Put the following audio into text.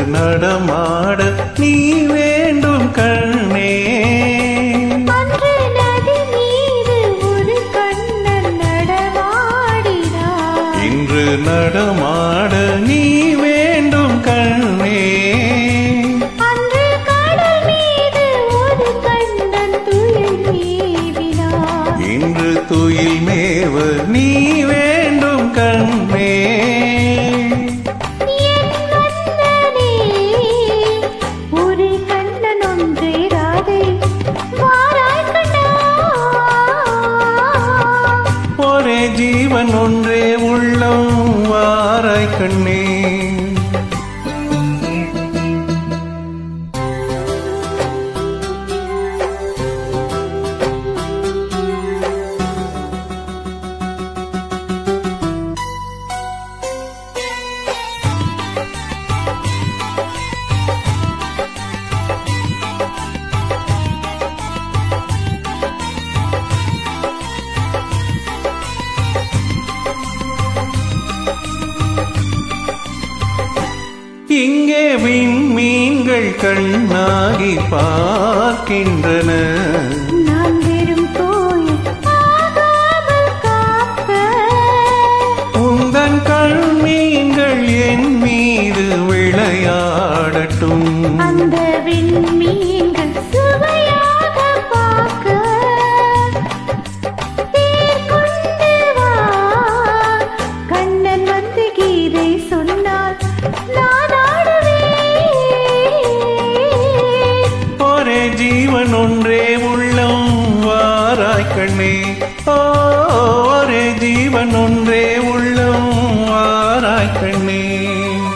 நடமாட நீ வேண்டும் கண்ணே அன்று நதி மீது ஒரு கண்ணன் நடமாடினான் இன்று நடமாட நீ வேண்டும் கண்ணே அன்று கடல் மீது ஒரு கண்ணன் துயில் நீவினான் இன்று துயில் மேவ நீ வேண்டும் கண்ணே என் மன்னனே, ஒரு கண்ணன் ஒன்றே ராதை வாராய் கண்ணா ஒரே ஜீவன் ஒன்றே உள்ளம் வாராய் கண்ணே இங்கே விண்மீன்கள் கண்ணாகி பார்க்கின்றன நான் வெறும் கோயில் ஆகாமல் காக்க உந்தன் கண்மீன்கள் என் மீது விளையாடட்டும் அந்த விண்மீன்கள் சுவையாக பார்க்க தேர் கொண்டு வா கண்ணன் வந்து கீதை சொன்னார் நான் ஆடுவேன் ஒரே ஜீவன் ஒன்றே உள்ளம் வாராய் கண்ணே ஓ ஒரே ஜீவன் ஒன்றே உள்ளம் வாராய் கண்ணே